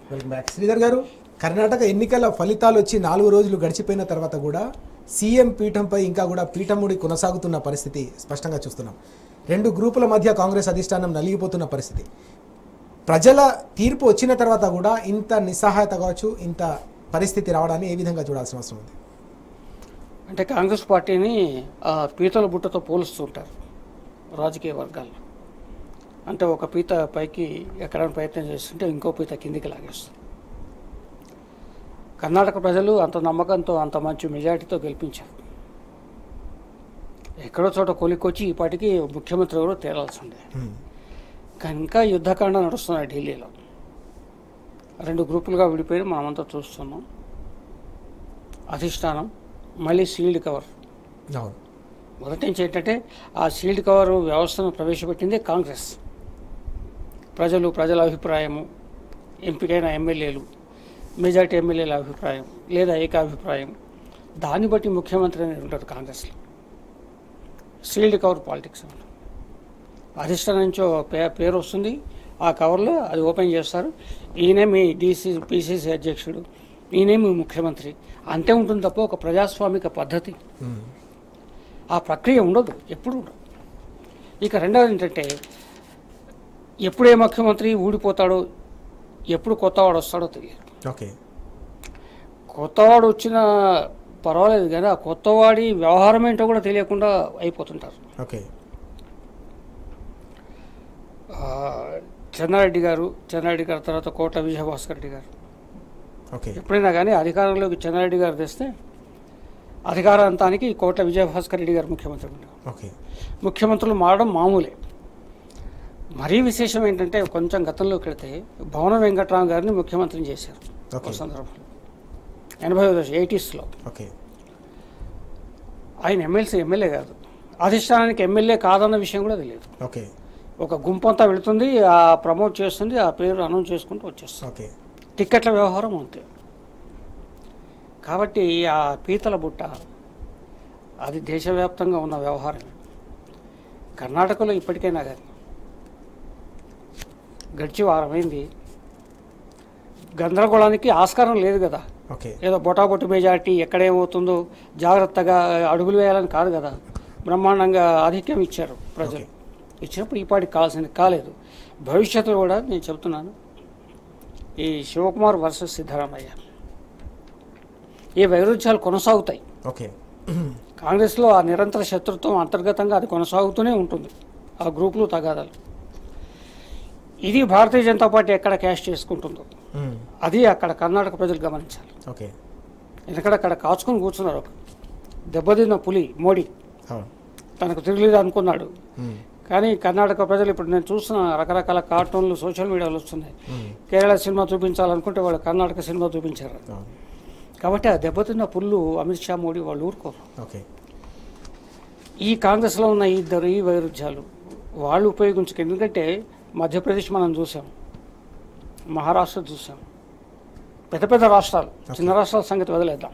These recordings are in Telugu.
వెల్కమ్ బ్యాక్ శ్రీధర్ గారు కర్ణాటక ఎన్నికల ఫలితాలు వచ్చి నాలుగు రోజులు గడిచిపోయిన తర్వాత కూడా సీఎం పీఠంపై ఇంకా కూడా పీఠముడి కొనసాగుతున్న పరిస్థితి స్పష్టంగా చూస్తున్నాం రెండు గ్రూపుల మధ్య కాంగ్రెస్ అధిష్టానం నలిగిపోతున్న పరిస్థితి ప్రజల తీర్పు వచ్చిన తర్వాత కూడా ఇంత నిస్సహాయత కావచ్చు ఇంత పరిస్థితి రావడాన్ని ఏ విధంగా చూడాల్సిన అవసరం ఉంది అంటే కాంగ్రెస్ పార్టీని ఆ పీతల బుట్టతో పోలుస్తుంటారు రాజకీయ వర్గాల్లో అంటే ఒక పీత పైకి ఎక్కడానికి ప్రయత్నం చేస్తుంటే ఇంకో పీత కిందికి లాగేస్తుంది కర్ణాటక ప్రజలు అంత నమ్మకంతో అంత మంచి మెజారిటీతో గెలిపించారు ఎక్కడో చోట కొలికొచ్చి ఈ పాటికి ముఖ్యమంత్రి ఎవరో తేలాల్సి ఉండే హ్మ్. కానీ ఇంకా యుద్ధకాండ నడుస్తున్నాయి ఢిల్లీలో రెండు గ్రూపులుగా విడిపోయి మనమంతా చూస్తున్నాం అధిష్టానం మళ్ళీ సీల్డ్ కవర్ అవును మొదటి నుంచి ఏంటంటే ఆ సీల్డ్ కవర్ వ్యవస్థను ప్రవేశపెట్టింది కాంగ్రెస్ ప్రజలు ప్రజల అభిప్రాయము ఎంపికైన ఎమ్మెల్యేలు మెజార్టీ ఎమ్మెల్యేల అభిప్రాయం లేదా ఏకాభిప్రాయం దాన్ని బట్టి ముఖ్యమంత్రి అనేది ఉంటారు కాంగ్రెస్లో సీల్డ్ కవర్ పాలిటిక్స్ అన్నమాట అధిష్టానం నుంచి ఓ పే పేరు వస్తుంది ఆ కవర్లో అది ఓపెన్ చేస్తారు ఈయనే మీ డీసీ పీసీసీ అధ్యక్షుడు ఈయనే మీ ముఖ్యమంత్రి అంతే ఉంటుంది తప్ప ఒక ప్రజాస్వామిక పద్ధతి హ్మ్. ఆ ప్రక్రియ ఉండదు ఎప్పుడు ఉండదు ఇక రెండవది ఏంటంటే ఎప్పుడే ముఖ్యమంత్రి ఊడిపోతాడో ఎప్పుడు కొత్తవాడు వస్తాడో తెలియదు ఓకే కొత్తవాడు వచ్చిన పర్వాలేదు కానీ ఆ కొత్తవాడి వ్యవహారం ఏంటో కూడా తెలియకుండా అయిపోతుంటారు ఓకే ఆ, చెన్నారెడ్డి గారు చెన్నారెడ్డి గారి తర్వాత కోట విజయభాస్కర్ రెడ్డి గారు ఓకే ఎప్పుడైనా కానీ అధికారంలోకి చెన్నారెడ్డి గారు తెస్తే అధికారాంతానికి కోట విజయభాస్కర్ రెడ్డి గారు ముఖ్యమంత్రి ఉండేవారు ఓకే ముఖ్యమంత్రులు మారడం మామూలే మరీ విశేషం ఏంటంటే కొంచెం గతంలోకి వెళితే భవన వెంకట్రామ గారిని ముఖ్యమంత్రిని చేశారు ఓకే. ఒక సందర్భంలో ఎనభై దశ ఎయిటీస్లో ఓకే ఆయన ఎమ్మెల్సీ ఎమ్మెల్యే కాదు అధిష్టానానికి ఎమ్మెల్యే కాదన్న విషయం కూడా తెలియదు ఓకే ఒక గుంపంతా వెళుతుంది ఆ ప్రమోట్ చేస్తుంది ఆ పేరు అనౌన్స్ చేసుకుంటూ వచ్చేస్తుంది ఓకే టిక్కెట్ల వ్యవహారం అంతే కాబట్టి ఆ పీతల బుట్ట అది దేశవ్యాప్తంగా ఉన్న వ్యవహారం కర్ణాటకలో ఇప్పటికైనా కానీ గడిచి వారమైంది గందరగోళానికి ఆస్కారం లేదు కదా ఓకే ఏదో బొటాబొట్టు మెజార్టీ ఎక్కడేమవుతుందో జాగ్రత్తగా అడుగులు వేయాలని కాదు కదా బ్రహ్మాండంగా ఆధిక్యం ఇచ్చారు ప్రజలు ఇచ్చినప్పుడు ఈ పాటికి కావాల్సింది కాలేదు భవిష్యత్తులో కూడా నేను చెప్తున్నాను ఈ శివకుమార్ వర్సెస్ సిద్ధరామయ్య ఈ వైరుధ్యాలు కొనసాగుతాయి ఓకే కాంగ్రెస్లో ఆ నిరంతర శత్రుత్వం అంతర్గతంగా అది కొనసాగుతూనే ఉంటుంది ఆ గ్రూపులు తగాదాలు ఇది భారతీయ జనతా పార్టీ ఎక్కడ క్యాష్ చేసుకుంటుందో హ్మ్. అది అక్కడ కర్ణాటక ప్రజలు గమనించాలి ఓకే ఎందుకంటే అక్కడ కాచుకొని కూర్చున్నారు ఒక దెబ్బతిన్న పులి మోడీ అవును తనకు తిరగలేదు అనుకున్నాడు హ్మ్. కానీ కర్ణాటక ప్రజలు ఇప్పుడు నేను చూస్తున్న రకరకాల కార్టూన్లు సోషల్ మీడియాలో వస్తున్నాయి హ్మ్. కేరళ సినిమా చూపించాలనుకుంటే వాళ్ళు కర్ణాటక సినిమా చూపించారు అవును కాబట్టి ఆ దెబ్బతిన్న పుల్లు అమిత్ షా మోడీ వాళ్ళు ఊరుకోరు ఓకే ఈ కాంగ్రెస్లో ఉన్న ఈ ఇద్దరు ఈ వైరుధ్యాలు వాళ్ళు ఉపయోగించుకు ఎందుకంటే మధ్యప్రదేశ్ మనం చూసాం మహారాష్ట్ర చూసాం పెద్ద పెద్ద రాష్ట్రాలు చిన్న రాష్ట్రాల సంగతి వదిలేద్దాం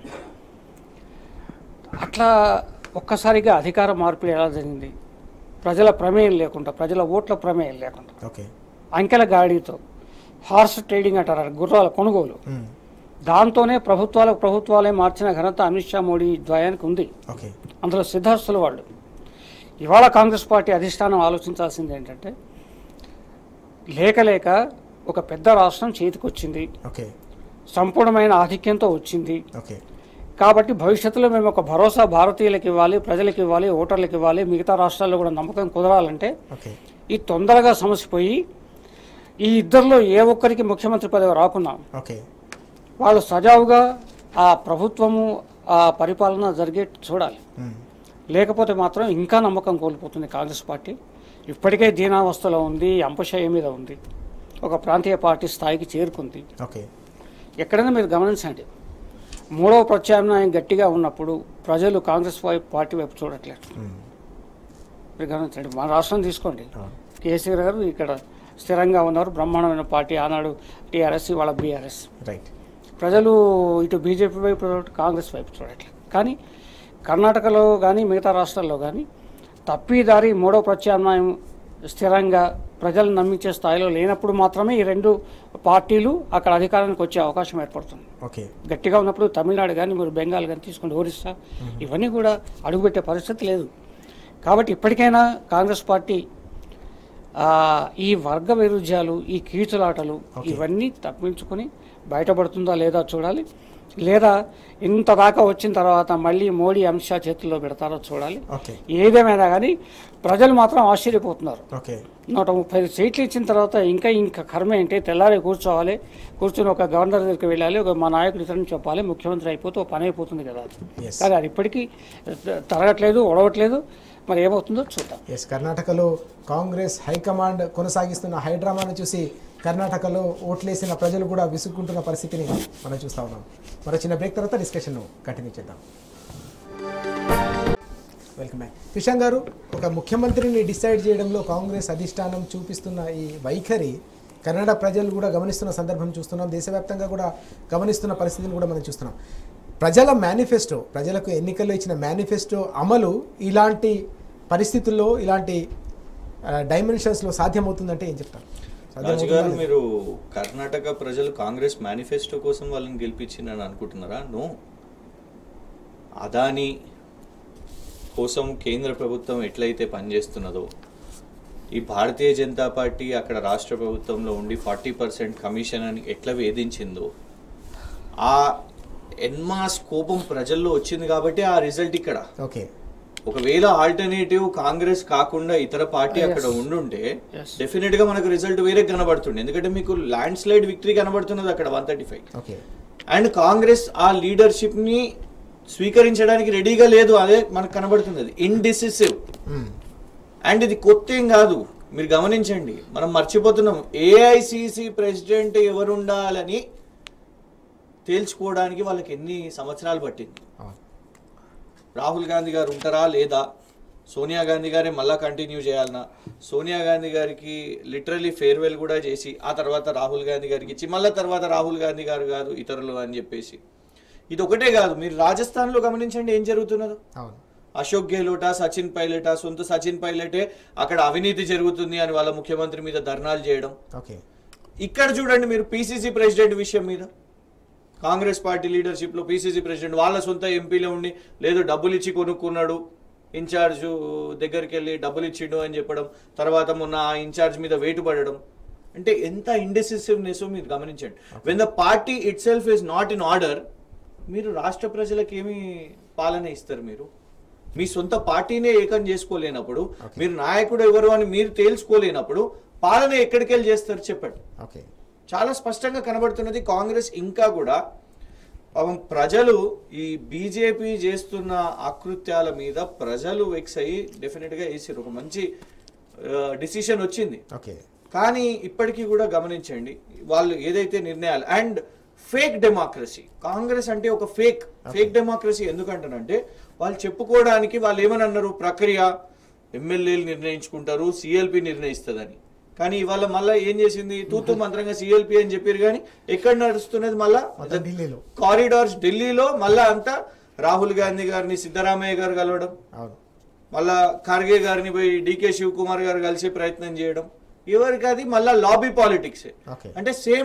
అట్లా ఒక్కసారిగా అధికార మార్పిడి ఎలా జరిగింది ప్రజల ప్రమేయం లేకుండా ప్రజల ఓట్ల ప్రమేయం లేకుండా ఓకే అంకెల గాడితో హార్స్ ట్రేడింగ్ అంటారు గుర్రాల కొనుగోలు హ్మ్. దాంతోనే ప్రభుత్వాలకు ప్రభుత్వాలే మార్చిన ఘనత అమిత్ షా మోడీ ద్వయానికి ఉంది ఓకే అందులో సిద్ధార్థుల వాళ్ళు ఇవాళ కాంగ్రెస్ పార్టీ అధిష్టానం ఆలోచించాల్సింది ఏంటంటే లేక లేక ఒక పెద్ద రాష్ట్రం చేతికొచ్చింది ఓకే సంపూర్ణమైన ఆధిక్యంతో వచ్చింది ఓకే కాబట్టి భవిష్యత్తులో మేము ఒక భరోసా భారతీయులకు ఇవ్వాలి ప్రజలకు ఇవ్వాలి ఓటర్లకు ఇవ్వాలి మిగతా రాష్ట్రాల్లో కూడా నమ్మకం కుదరాలంటే ఓకే ఈ తొందరగా సమసిపోయి ఈ ఇద్దరిలో ఏ ఒక్కరికి ముఖ్యమంత్రి పదవి రాకున్నా ఓకే వాళ్ళు సజావుగా ఆ ప్రభుత్వము ఆ పరిపాలన జరిగే చూడాలి హ్మ్. లేకపోతే మాత్రం ఇంకా నమ్మకం కోల్పోతుంది కాంగ్రెస్ పార్టీ ఇప్పటికే దీనావస్థలో ఉంది అంపశయ మీద ఉంది ఒక ప్రాంతీయ పార్టీ స్థాయికి చేరుకుంది ఓకే ఎక్కడైనా మీరు గమనించండి మూడవ ప్రత్యామ్నాయం గట్టిగా ఉన్నప్పుడు ప్రజలు కాంగ్రెస్ వైపు పార్టీ వైపు చూడట్లేదు హ్మ్. మీరు గమనించండి మన రాష్ట్రం తీసుకోండి అవును కేసీఆర్ గారు ఇక్కడ స్థిరంగా ఉన్నారు బ్రహ్మాండమైన పార్టీ ఆనాడు టీఆర్ఎస్ ఇవాళ బీఆర్ఎస్ రైట్ ప్రజలు ఇటు బీజేపీ వైపు చూడట్లేదు, కాంగ్రెస్ వైపు చూడట్లేదు కానీ కర్ణాటకలో కానీ మిగతా రాష్ట్రాల్లో కానీ తప్పిదారి మూడో ప్రత్యామ్నాయం స్థిరంగా ప్రజలను నమ్మించే స్థాయిలో లేనప్పుడు మాత్రమే ఈ రెండు పార్టీలు అక్కడ అధికారానికి వచ్చే అవకాశం ఏర్పడుతుంది ఓకే గట్టిగా ఉన్నప్పుడు తమిళనాడు కానీ మీరు బెంగాల్ కానీ తీసుకోండి ఒరిస్సా ఇవన్నీ కూడా అడుగుపెట్టే పరిస్థితి లేదు కాబట్టి ఇప్పటికైనా కాంగ్రెస్ పార్టీ ఆ, ఈ వర్గ వైరుధ్యాలు ఈ కీచులాటలు ఇవన్నీ తప్పించుకొని బయటపడుతుందా లేదా చూడాలి లేదా ఇంత దాకా వచ్చిన తర్వాత మళ్ళీ మోడీ అమిత్ షా చేతుల్లో పెడతారో చూడాలి ఓకే ఏదేమైనా కానీ ప్రజలు మాత్రం ఆశ్చర్యపోతున్నారు ఓకే నూట ముప్పై సీట్లు ఇచ్చిన తర్వాత ఇంకా ఇంకా కర్మ ఏంటి తెల్లారి కూర్చోవాలి కూర్చొని ఒక గవర్నర్ దగ్గరికి వెళ్ళాలి ఒక మా నాయకుడు ఇతరుని చెప్పాలి ముఖ్యమంత్రి అయిపోతే ఒక పని అయిపోతుంది కదా Yes. కానీ అది ఇప్పటికీ తరగట్లేదు ఒడవట్లేదు మరి ఏమవుతుందో చూద్దాం ఎస్ కర్ణాటకలో కాంగ్రెస్ హైకమాండ్ కొనసాగిస్తున్న హైడ్రామాను చూసి కర్ణాటకలో ఓట్లేసిన ప్రజలు కూడా విసుక్కుంటున్న పరిస్థితిని మనం చూస్తా ఉన్నాం మరో చిన్న బ్రేక్ తర్వాత డిస్కషన్ కంటిన్యూ చేద్దాం వెల్కమ్ బ్యాక్ కిషన్ గారు ఒక ముఖ్యమంత్రిని డిసైడ్ చేయడంలో కాంగ్రెస్ అధిష్టానం చూపిస్తున్న ఈ వైఖరి కన్నడ ప్రజలు కూడా గమనిస్తున్న సందర్భం చూస్తున్నాం దేశవ్యాప్తంగా కూడా గమనిస్తున్న పరిస్థితిని కూడా మనం చూస్తున్నాం ప్రజల మేనిఫెస్టో ప్రజలకు ఎన్నికల్లో ఇచ్చిన మేనిఫెస్టో అమలు ఇలాంటి పరిస్థితుల్లో ఇలాంటి డైమెన్షన్స్లో సాధ్యమవుతుందంటే ఏం చెప్తారు రాజు గారు మీరు కర్ణాటక ప్రజలు కాంగ్రెస్ మేనిఫెస్టో కోసం వాళ్ళని గెలిపించిందని అనుకుంటున్నారా నో అదాని కోసం కేంద్ర ప్రభుత్వం ఎట్లయితే పనిచేస్తున్నదో ఈ భారతీయ జనతా పార్టీ అక్కడ రాష్ట్ర ప్రభుత్వంలో ఉండి ఫార్టీ పర్సెంట్ కమిషన్ అని ఎట్లా వేధించిందో ఆ ఎన్మాస్ కోపం ప్రజల్లో వచ్చింది కాబట్టి ఆ రిజల్ట్ ఇక్కడ ఓకే ఒకవేళ ఆల్టర్నేటివ్ కాంగ్రెస్ కాకుండా ఇతర పార్టీ అక్కడ ఉండుంటే Yes. డెఫినెట్ గా మనకు రిజల్ట్ వేరే కనబడుతుంది ఎందుకంటే మీకు ల్యాండ్ స్లైడ్ విక్టరీ కనబడుతున్నది అక్కడ one thirty five okay and Congress ఆ లీడర్షిప్ ని స్వీకరించడానికి రెడీగా లేదు అదే మనకు కనబడుతున్నది ఇండిసిసివ్ అండ్ ఇది కొత్త ఏం కాదు మీరు గమనించండి మనం మర్చిపోతున్నాం ఏఐసిసి ప్రెసిడెంట్ ఎవరు ఉండాలని తేల్చుకోవడానికి వాళ్ళకి ఎన్ని సంవత్సరాలు పట్టింది రాహుల్ గాంధీ గారు ఉంటారా లేదా సోనియా గాంధీ గారే మళ్ళా కంటిన్యూ చేయాలన్నా సోనియా గాంధీ గారికి లిటరలీ ఫేర్వెల్ కూడా చేసి ఆ తర్వాత రాహుల్ గాంధీ గారికి ఇచ్చి మళ్ళా తర్వాత రాహుల్ గాంధీ గారు కాదు ఇతరులు అని చెప్పేసి ఇది ఒకటే కాదు మీరు రాజస్థాన్లో గమనించండి ఏం జరుగుతున్నదో అవును అశోక్ గెహ్లోటా సచిన్ పైలటా సొంత సచిన్ పైలటే అక్కడ అవినీతి జరుగుతుంది అని వాళ్ళ ముఖ్యమంత్రి మీద ధర్నాలు చేయడం ఓకే ఇక్కడ చూడండి మీరు పిసిసి ప్రెసిడెంట్ విషయం మీద కాంగ్రెస్ పార్టీ లీడర్షిప్ లో పిసిసి ప్రెసిడెంట్ వాళ్ళ సొంత ఎంపీలే ఉండి లేదు డబ్బులు ఇచ్చి కొనుక్కున్నాడు ఇన్ఛార్జ్ దగ్గరికి వెళ్ళి డబ్బులు ఇచ్చిండు అని చెప్పడం తర్వాత మొన్న ఆ ఇన్ఛార్జ్ మీద వెయిట్ పడడం అంటే ఎంత ఇండెసిసివ్నెస్ మీరు గమనించండి when the party itself is not in order మీరు రాష్ట్ర ప్రజలకు ఏమి పాలన ఇస్తారు మీరు మీ సొంత పార్టీనే ఏకం చేసుకోలేనప్పుడు మీరు నాయకుడు ఎవరు అని మీరు తేల్చుకోలేనప్పుడు పాలన ఎక్కడికి వెళ్ళి చేస్తారు చెప్పండి ఓకే చాలా స్పష్టంగా కనబడుతున్నది కాంగ్రెస్ ఇంకా కూడా పాపం ప్రజలు ఈ బీజేపీ చేస్తున్న ఆకృత్యాల మీద ప్రజలు వెక్స్ అయ్యి డెఫినెట్గా వేసారు ఒక మంచి డిసిషన్ వచ్చింది ఓకే కానీ ఇప్పటికీ కూడా గమనించండి వాళ్ళు ఏదైతే నిర్ణయాలు అండ్ ఫేక్ డెమోక్రసీ కాంగ్రెస్ అంటే ఒక ఫేక్ ఫేక్ డెమోక్రసీ ఎందుకంటానంటే వాళ్ళు చెప్పుకోవడానికి వాళ్ళు ఏమని అన్నారు ప్రక్రియ ఎమ్మెల్యేలు నిర్ణయించుకుంటారు సిఎల్పి నిర్ణయిస్తుందని కానీ ఇవాళ మళ్ళీ ఏం చేసింది తూతు మంత్రంగా సిఎల్పి అని చెప్పారు కానీ ఎక్కడ నడుస్తున్నది మళ్ళా మొత్తం ఢిల్లీలో కారిడార్స్ ఢిల్లీలో మళ్ళా అంతా రాహుల్ గాంధీ గారిని సిద్ధరామయ్య గారు కలవడం అవును మళ్ళా ఖార్గే గారిని పోయి డికే శివకుమార్ గారు కలిసే ప్రయత్నం చేయడం ఎవరికి అది మళ్ళా లాబీ పాలిటిక్స్ ఓకే అంటే సేమ్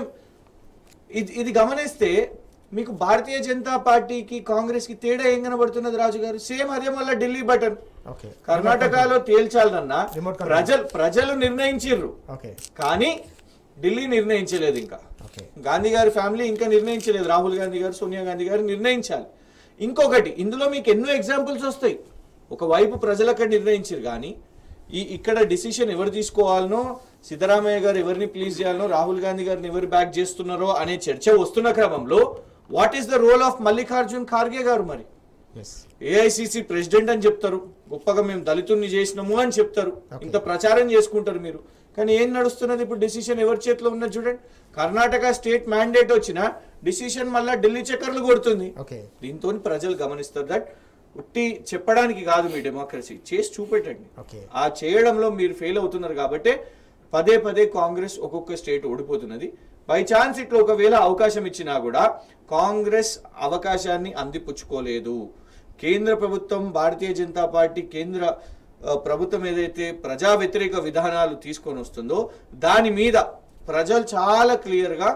ఇది ఇది గమనిస్తే మీకు భారతీయ జనతా పార్టీకి కాంగ్రెస్ కి తేడా ఏం కనబడుతున్నది రాజు గారు సేమ్ అదే మళ్ళీ ఢిల్లీ బటన్ ఓకే కర్ణాటకలో తేల్చాలన్నా Remote control. ప్రజలు ప్రజలు నిర్ణయించిర్రు ఓకే కానీ ఢిల్లీ నిర్ణయించలేదు ఇంకా ఓకే గాంధీ గారి ఫ్యామిలీ ఇంకా నిర్ణయించలేదు రాహుల్ గాంధీ గారు సోనియా గాంధీ గారు నిర్ణయించాలి ఇంకొకటి ఇందులో మీకు ఎన్నో ఎగ్జాంపుల్స్ వస్తాయి ఒకవైపు ప్రజలు అక్కడ నిర్ణయించారు కానీ ఈ ఇక్కడ డిసిషన్ ఎవరు తీసుకోవాలనో సిద్ధరామయ్య గారు ఎవరిని ప్లీజ్ చేయాలనో రాహుల్ గాంధీ గారిని ఎవరు బ్యాక్ చేస్తున్నారో అనే చర్చ వస్తున్న క్రమంలో what is the role of Mallikarjun Kharge garu మరి ఎస్ ఏఐసిసి ప్రెసిడెంట్ అని చెప్తారు గొప్పగా మేము దళితుల్ని చేసినాము అని చెప్తారు ఇంత ప్రచారం చేసుకుంటారు మీరు కానీ ఏం నడుస్తున్నది ఇప్పుడు డిసిషన్ ఎవరి చేతిలో ఉన్నది చూడండి కర్ణాటక స్టేట్ మ్యాండేట్ వచ్చిన డిసిషన్ మళ్ళా ఢిల్లీ చక్కర్లు కొడుతుంది ఓకే దీంతో ప్రజలు గమనిస్తారు దట్ ఉట్టి చెప్పడానికి కాదు మీ డెమోక్రసీ చేసి చూపెట్టండి ఓకే ఆ చేయడంలో మీరు ఫెయిల్ అవుతున్నారు కాబట్టి పదే పదే కాంగ్రెస్ ఒక్కొక్క స్టేట్ ఓడిపోతున్నది బై ఛాన్స్ ఇట్లా ఒకవేళ అవకాశం ఇచ్చినా కూడా కాంగ్రెస్ అవకాశాన్ని అందిపుచ్చుకోలేదు కేంద్ర ప్రభుత్వం భారతీయ జనతా పార్టీ కేంద్ర ఆ, ప్రభుత్వం ఏదైతే ప్రజా వ్యతిరేక విధానాలు తీసుకొని వస్తుందో దాని మీద ప్రజలు చాలా క్లియర్గా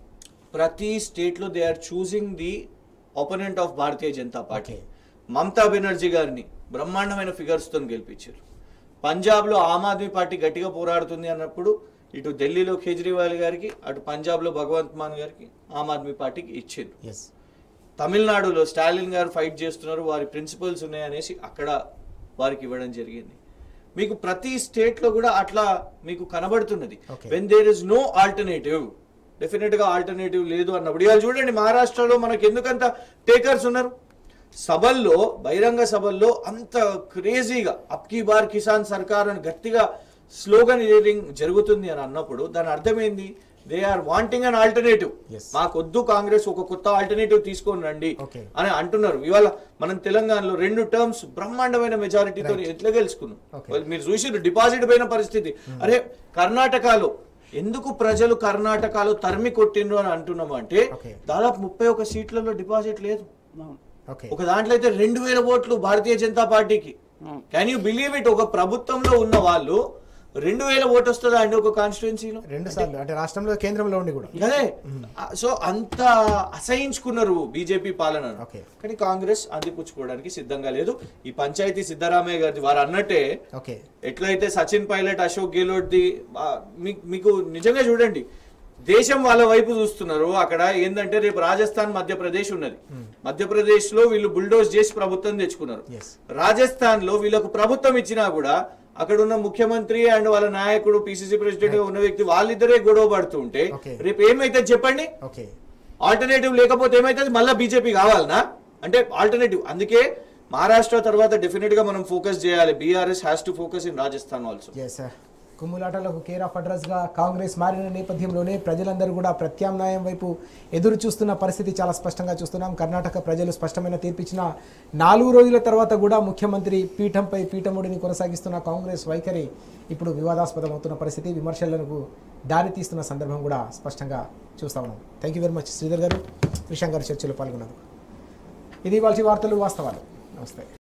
ప్రతి స్టేట్లో they are choosing the opponent of Bharatiya Janata party Okay. Mamata Banerjee గారిని బ్రహ్మాండమైన ఫిగర్స్తో గెలిపించారు పంజాబ్లో ఆమ్ ఆద్మీ పార్టీ గట్టిగా పోరాడుతుంది అన్నప్పుడు ఇటు ఢిల్లీలో కేజ్రీవాల్ గారికి అటు పంజాబ్లో భగవంత్ మాన్ గారికి ఆమ్ ఆద్మీ పార్టీకి ఇచ్చారు ఎస్ తమిళనాడులో స్టాలిన్ గారు ఫైట్ చేస్తున్నారు వారి ప్రిన్సిపల్స్ ఉన్నాయనేసి అక్కడ వారికి ఇవ్వడం జరిగింది మీకు ప్రతి స్టేట్ లో కూడా అట్లా మీకు కనబడుతున్నది Okay. When there is no alternative definite గా ఆల్టర్నేటివ్ లేదు అన్నప్పుడు ఇవాళ చూడండి మహారాష్ట్రలో మనకి ఎందుకంత టేకర్స్ ఉన్నారు సభల్లో బహిరంగ సభల్లో అంత క్రేజీగా అప్కీ బార్ కిసాన్ సర్కార్ అని గట్టిగా స్లోగన్ జరుగుతుంది అని అన్నప్పుడు దాని అర్థం ఏంది they are wanting an alternative Yes. మాకొద్దు కాంగ్రెస్ ఒక కొత్త ఆల్టర్నేటివ్ తీసుకొని రండి Okay. అని అంటున్నారు ఇవాళ మనం తెలంగాణలో రెండు టర్మ్స్ బ్రహ్మాండమైన మెజారిటీతో Right. ఎట్లా గెలుచుకున్నాం Okay. వాళ్ళు మీరు చూసి డిపాజిట్ పోయిన పరిస్థితి అరే కర్ణాటకలో ఎందుకు ప్రజలు కర్ణాటకలో తరిమి కొట్టిండ్రు అని అంటున్నాము అంటే Okay. దాదాపు ముప్పై ఒక సీట్లలో డిపాజిట్ లేదు ఓకే ఒక దాంట్లో అయితే రెండు వేల ఓట్లు భారతీయ జనతా పార్టీకి అవును. క్యాన్ యూ బిలీవ్ ఇట్ ఒక ప్రభుత్వంలో ఉన్న వాళ్ళు రెండు వేల ఓటు వస్తుందా అండి ఒక కాన్స్టిట్యున్సీలో రెండు సార్లు అంటే రాష్ట్రంలో కేంద్రంలో ఉండి కూడా అదే సో అంత అసహించుకున్నారు బీజేపీ పాలనను Okay. కానీ కాంగ్రెస్ అందిపుచ్చుకోవడానికి సిద్ధంగా లేదు ఈ పంచాయతీ సిద్ధరామయ్య గారిది వారు అన్నట్టే ఓకే ఎట్లయితే సచిన్ పైలట్ అశోక్ గెహ్లోట్ ది ఆ, మీ- మీకు నిజంగా చూడండి దేశం వాళ్ళ వైపు చూస్తున్నారు అక్కడ ఏంటంటే రేపు రాజస్థాన్ మధ్యప్రదేశ్ ఉన్నది మధ్యప్రదేశ్ లో వీళ్ళు బుల్డోజ్ చేసి ప్రభుత్వం తెచ్చుకున్నారు ఎస్ రాజస్థాన్ లో వీళ్ళకు ప్రభుత్వం ఇచ్చినా కూడా అక్కడ ఉన్న ముఖ్యమంత్రి అండ్ వాళ్ళ నాయకుడు పిసిసి ప్రెసిడెంట్ గా ఉన్న వ్యక్తి వాళ్ళిద్దరే గొడవ పడుతూ ఉంటే Okay. రేపు ఏమైతే చెప్పండి ఓకే ఆల్టర్నేటివ్ లేకపోతే ఏమైతుంది మళ్ళీ బీజేపీ కావాలనా అంటే ఆల్టర్నేటివ్ అందుకే మహారాష్ట్ర తర్వాత డెఫినెట్ గా మనం ఫోకస్ చేయాలి BRS has to focus in Rajasthan also yes కుమ్ములాటలకు కేర్ ఆఫ్ అడ్రస్ గా కాంగ్రెస్ మారిన నేపథ్యంలోనే ప్రజలందరూ కూడా ప్రత్యామ్నాయం వైపు ఎదురు చూస్తున్న పరిస్థితి చాలా స్పష్టంగా చూస్తున్నాం కర్ణాటక ప్రజలు స్పష్టమైన తీర్పిచ్చిన నాలుగు రోజుల తర్వాత కూడా ముఖ్యమంత్రి పీఠంపై పీఠముడిని కొనసాగిస్తున్న కాంగ్రెస్ వైఖరి ఇప్పుడు వివాదాస్పదమవుతున్న పరిస్థితి విమర్శలకు దారి తీస్తున్న సందర్భం కూడా స్పష్టంగా చూస్తా ఉన్నాం thank you very much Sridhar garu విషయం గారు చర్చలో పాల్గొన్నందుకు ఇది వాళ్ళ వార్తలు వాస్తవాలు నమస్తే